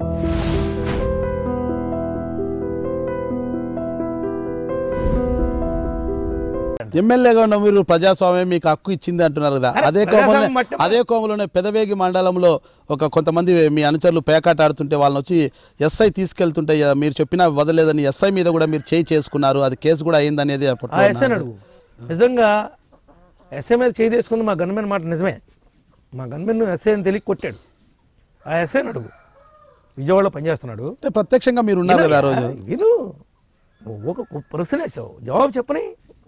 ఎమ్మెల్యేగా ఉన్న మీరు ప్రజాస్వామ్యం మీకు హక్కు ఇచ్చింది అంటున్నారు కదా అరే, అదే కోమంలో ప్రజాస్వామ్యం మట్టి- అదే కోమంలోనే పెదవేగి మండలంలో ఒక కొంతమంది మీ అనుచరులు పేకాట ఆడుతుంటే వాళ్ళని వచ్చి ఎస్ఐ తీసుకెళ్తుంటే ఇక మీరు చెప్పినా వదలేదని ఎస్ఐ మీద కూడా మీరు చేయి చేసుకున్నారు అది కేసు కూడా అయిందనేది ఆ అప్పట్లో ఎస్ఐ అడుగు నిజంగా ఎస్ఐ మీద చేయి తీసుకుంది మా గన్మెన్ మాట నిజమే మా గన్మెన్ ఎస్ఐ అని తెలియ కొట్టాడు ఆ ఎస్ఐని అడుగు విజయవాడలో పనిచేస్తున్నాడు అంటే ప్రత్యక్షంగా మీరు ఉన్నారు కదా ఆ రోజు విను నువ్వు ఒక ప్రశ్న వేసావు జవాబు చెప్పని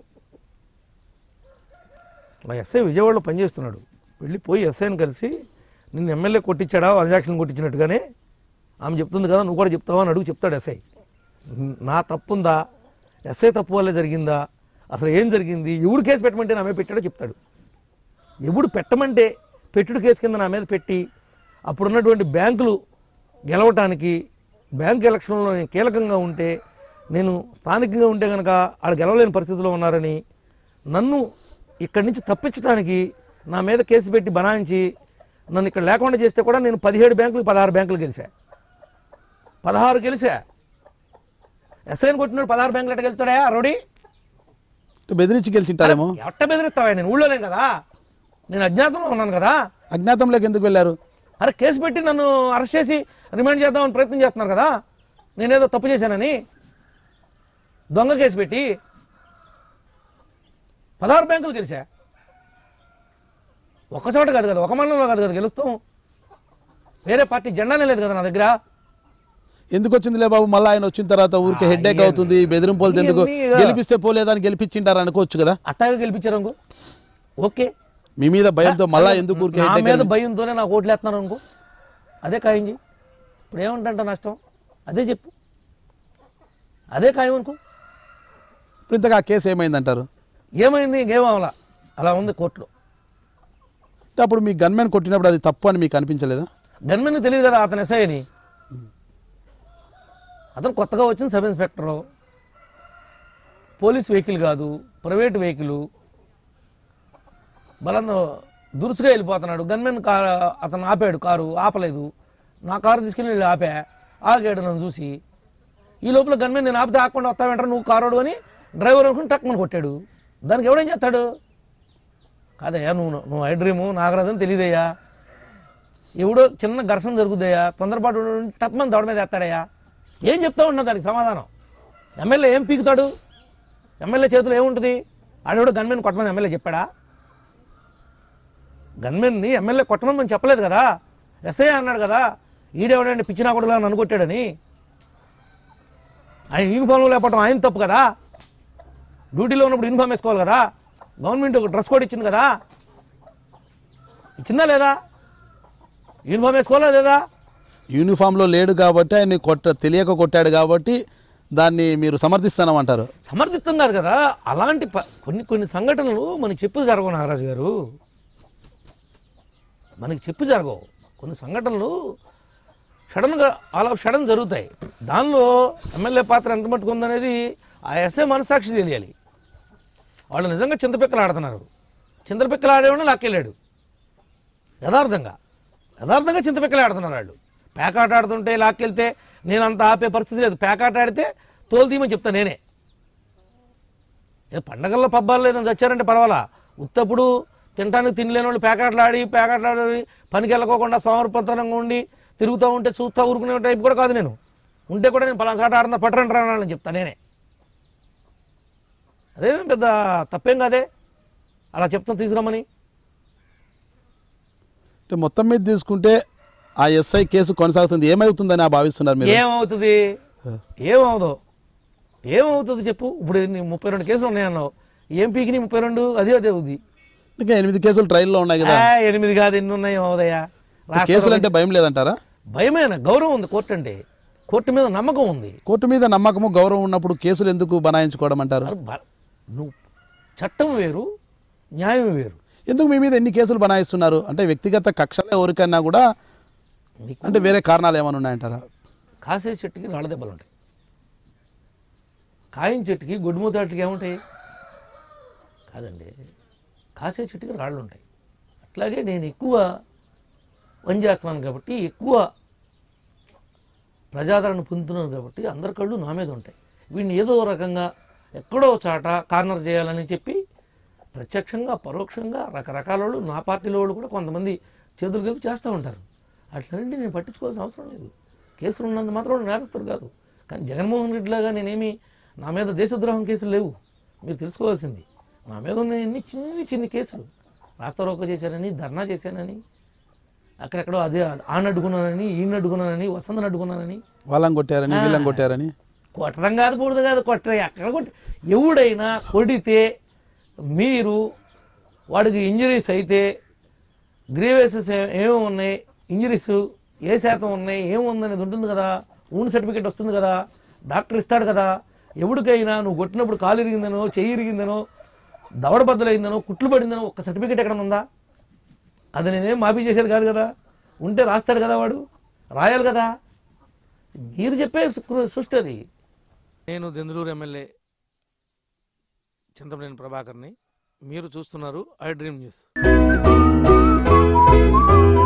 మా ఎస్ఐ విజయవాడలో పనిచేస్తున్నాడు వెళ్ళి పోయి ఎస్ఐని కలిసి నిన్ను ఎమ్మెల్యే కొట్టించాడా ట్రాన్సాక్షన్ కొట్టించినట్టుగానే ఆమె చెప్తుంది కదా నువ్వు కూడా చెప్తావా అని అడుగు చెప్తాడు ఎస్ఐ నా తప్పుందా ఎస్ఐ తప్పు వల్లే జరిగిందా అసలు ఏం జరిగింది ఎవడు కేసు పెట్టమంటే నా మీద పెట్టాడో చెప్తాడు ఎవడు పెట్టమంటే పెట్టుడు కేసు కింద నా మీద పెట్టి అప్పుడున్నటువంటి బ్యాంకులు గెలవటానికి బ్యాంక్ ఎలక్షన్లో నేను కీలకంగా ఉంటే నేను స్థానికంగా ఉంటే కనుక వాళ్ళు గెలవలేని పరిస్థితిలో ఉన్నారని నన్ను ఇక్కడి నుంచి తప్పించడానికి నా మీద కేసు పెట్టి బనాయించి నన్ను ఇక్కడ లేకుండా చేస్తే కూడా నేను పదిహేడు బ్యాంకులు పదహారు బ్యాంకులు గెలిచా పదహారు గెలిచా ఎస్ఐని కొట్టినాడు పదహారు బ్యాంకులు ఎట్ట గెలుతాడా రోడీ అంటే బెదిరించి గెలిచింటారేమో ఎట్ట బెదిరిస్తావా నేను ఊళ్ళోనే కదా నేను అజ్ఞాతంలో ఉన్నాను కదా అజ్ఞాతంలోకి ఎందుకు వెళ్ళారు అరే కేసు పెట్టి నన్ను అరెస్ట్ చేసి రిమాండ్ చేద్దామని ప్రయత్నం చేస్తున్నారు కదా నేనేదో తప్పు చేశానని దొంగ కేసు పెట్టి పదహారు బ్యాంకులు గెలిచా ఒక్క చోట కాదు కదా ఒక మండలంలో కాదు కదా గెలుస్తాం వేరే పార్టీ జెండానే లేదు కదా నా దగ్గర ఎందుకు వచ్చిందిలే బాబు మళ్ళీ ఆయన వచ్చిన తర్వాత ఊరికే హెడ్ ఏక్ అవుతుంది బెదిరింపులతో ఎందుకు ఇవన్నీ- గెలిపిస్తే పోలేదని గెలిపించింటారు అనుకోవచ్చు కదా అట్టాగా గెలిపించారు అనుకో ఓకే మీ మీద భయంతో మళ్ళా ఎందుకు ఊరికే నా హెడ్ మీద భయంతోనే నాకు ఓట్లు వేస్తున్నాను అనుకో అదే ఖాయం చేయి ఇప్పుడు ఏమంటంట నష్టం అదే చెప్పు అదే ఖాయం అనుకో ఇప్పుడు ఇంతగా ఆ కేసు ఏమైందంటారు ఏమైంది ఇంకేం అవలా అలా ఉంది కోర్టులో అంటే అప్పుడు మీ గన్మెన్ కొట్టినప్పుడు అది తప్పు అని మీకు అనిపించలేదా గన్మెన్ తెలియదు కదా అతను ఎస్ఐ అని అతను కొత్తగా వచ్చిన సబ్ ఇన్స్పెక్టరు పోలీస్ వెహికల్ కాదు ప్రైవేట్ వెహికల్ బలం దురుసుగా వెళ్ళిపోతున్నాడు గన్మెన్ కార్ అతను ఆపాడు కారు ఆపలేదు నా కారు తీసుకెళ్ళి వెళ్ళి ఆపా ఆగాడు నన్ను చూసి ఈ లోపల గన్మెన్ నేను ఆపితే ఆకుండా వస్తావేంటారు నువ్వు కారోడు అని డ్రైవర్ అనుకుని టక్మని కొట్టాడు దానికి ఎవడేం చేస్తాడు కాదయ్యా నువ్వు నువ్వు ఐ డ్రీము నాగరాజు తెలియదయ్యా ఎవడో చిన్న ఘర్షణ జరుగుద్దయ్యా తొందరపాటు టప్మని దౌడ మీద వేస్తాడయ్యా ఏం చెప్తా ఉన్నా దానికి సమాధానం ఎమ్మెల్యే ఏం పీకుతాడు ఎమ్మెల్యే చేతిలో ఏముంటుంది ఆడెవడో గన్మెన్ కొట్టమని ఎమ్మెల్యే చెప్పాడా గన్మెన్ని ఎమ్మెల్యే కొట్టమని మనం చెప్పలేదు కదా ఎస్ఐ అన్నాడు కదా ఈడెవడండి పిచ్చినా కూడా నన్ను కొట్టాడని ఆయన యూనిఫామ్లో లేకపోవడం ఆయన తప్పు కదా డ్యూటీలో ఉన్నప్పుడు యూనిఫామ్ వేసుకోవాలి కదా గవర్నమెంట్ ఒక డ్రెస్ కోడ్ ఇచ్చింది కదా ఇచ్చిందా లేదా యూనిఫామ్ వేసుకోవాలా లేదా యూనిఫామ్లో లేడు కాబట్టి ఆయన కొట్ట తెలియక కొట్టాడు కాబట్టి దాన్ని మీరు సమర్థిస్తానమంటారు సమర్థితం కాదు కదా అలాంటి ప- కొన్ని కొన్ని సంఘటనలు మనకి చెప్పు జరగవు నాగరాజు గారు మనకి చెప్పు జరగవు కొన్ని సంఘటనలు సడన్గా ఆల్ ఆఫ్ సడన్ జరుగుతాయి దానిలో ఎమ్మెల్యే పాత్ర ఎంత మట్టుకు ఉందనేది ఆ ఎస్ఏ మనసాక్షి తెలియాలి వాళ్ళు నిజంగా చింతపిక్కలు ఆడుతున్నారు చింతపిక్కలు ఆడేవాడిని లాక్కెళ్ళాడు యథార్థంగా యథార్థంగా చింతపిక్కలు ఆడుతున్నారు వాళ్ళు పేకాట ఆడుతుంటే లాక్కెళ్తే నేను అంత ఆపే పరిస్థితి లేదు పేకాట ఆడితే తోలు తీయమని చెప్తా నేనే ఏ పండగల్లో పబ్బాలు లేదని చచ్చారంటే పర్వాలా ఉత్తప్పుడు తినడానికి తినలేని వాళ్ళు పేకాటలాడి పేకాటలాడి పనికి వెళ్ళకోకుండా సమర్పతంగా ఉండి తిరుగుతూ ఉంటే చూస్తూ ఊరుకునే టైప్ కూడా కాదు నేను ఉంటే కూడా నేను పలానా చాట ఆడుతున్నా పట్టరండి రానని చెప్తా నేనే అదేమేం పెద్ద తప్పేం కాదే అలా చెప్తాను తీసుకురమ్మని అంటే మొత్తం మీద తీసుకుంటే ఆ ఎస్ఐ కేసు కొనసాగుతుంది ఏమవుతుందని ఆ భావిస్తున్నారు మీరు ఏమవుతుంది ఏమవుదో ఏమవుతుంది చెప్పు ఇప్పుడు నీ ముప్పై రెండు కేసులు ఉన్నాయన్నావు ఏం పీకిని ముప్పై రెండు అదే అదే అవుద్ది ఇంకా ఎనిమిది కేసులు ట్రైల్లో ఉన్నాయి కదా ఆ, ఎనిమిది కాదు ఎన్ని ఉన్నాయి అవుదయ్యా కేసులు అంటే భయం లేదంటారా భయమైన గౌరవం ఉంది కోర్టు అంటే కోర్టు మీద నమ్మకం ఉంది కోర్టు మీద నమ్మకము గౌరవం ఉన్నప్పుడు కేసులు ఎందుకు బనాయించుకోవడం అంటారు మరి బ- నువ్వు చట్టం వేరు న్యాయం వేరు ఎందుకు మీ మీద ఎన్ని కేసులు బనాయిస్తున్నారు అంటే వ్యక్తిగత కక్షలే ఎవరికన్నా కూడా నీకు అంటే వేరే కారణాలు ఏమైనా ఉన్నాయంటారా కాసే చెట్టుకి రాళ్ళ దెబ్బలు ఉంటాయి కాయం చెట్టుకి గుడ్డుమూతాటికి ఏముంటాయి కాదండి కాసే చెట్టుకి రాళ్ళు ఉంటాయి అట్లాగే నేను ఎక్కువ పని చేస్తున్నాను కాబట్టి ఎక్కువ ప్రజాదరణ పొందుతున్నారు కాబట్టి అందరి కళ్ళు నా మీద ఉంటాయి వీడిని ఏదో రకంగా ఎక్కడో చాట కార్నర్ చేయాలని చెప్పి ప్రత్యక్షంగా పరోక్షంగా రకరకాల వాళ్ళు నా పార్టీలో వాళ్ళు కూడా కొంతమంది చేతులు కలిపి చేస్తూ ఉంటారు అట్లనంటే నేను పట్టించుకోవాల్సిన అవసరం లేదు కేసులు ఉన్నంత మాత్రం వాడు నేరస్తుడు కాదు కానీ జగన్మోహన్ రెడ్డిలాగా నేనేమి నా మీద దేశద్రోహం కేసులు లేవు మీరు తెలుసుకోవాల్సింది నా మీద ఉన్న ఎన్ని చిన్ని చిన్ని కేసులు రాస్తారోక చేశానని ధర్నా చేశానని అక్కడెక్కడో అదే ఆన్ అడ్డుకున్నానని ఈయన అడ్డుకున్నానని వసంతను అడ్డుకున్నానని వాళ్ళని కొట్టారని వీళ్ళని కొట్టారని కొట్టడం కాదు కూడదు కాదు కొట్ట అక్కడ కొట్టి ఎవడైనా కొడితే మీరు వాడికి ఇంజరీస్ అయితే గ్రీవేసెస్ ఏమేమి ఉన్నాయి ఇంజరీస్ ఏ శాతం ఉన్నాయి ఏముందనేది ఉంటుంది కదా ఊన్ సర్టిఫికేట్ వస్తుంది కదా డాక్టర్ ఇస్తాడు కదా ఎవరికైనా నువ్వు కొట్టినప్పుడు కాలు ఇరిగిందనో చెయ్యి ఇరిగిందనో దవడ బద్దలైందనో కుట్లు పడిందనో ఒక సర్టిఫికేట్ ఎక్కడ ఉందా అది నేనేం మాఫీ చేసేది కాదు కదా ఉంటే రాస్తాడు కదా వాడు రాయాలి కదా మీరు చెప్పే సృ- సృష్టి అది నేను దెందులూరు ఎమ్మెల్యే చింతమనేని ప్రభాకర్ని మీరు చూస్తున్నారు ఐ డ్రీమ్ న్యూస్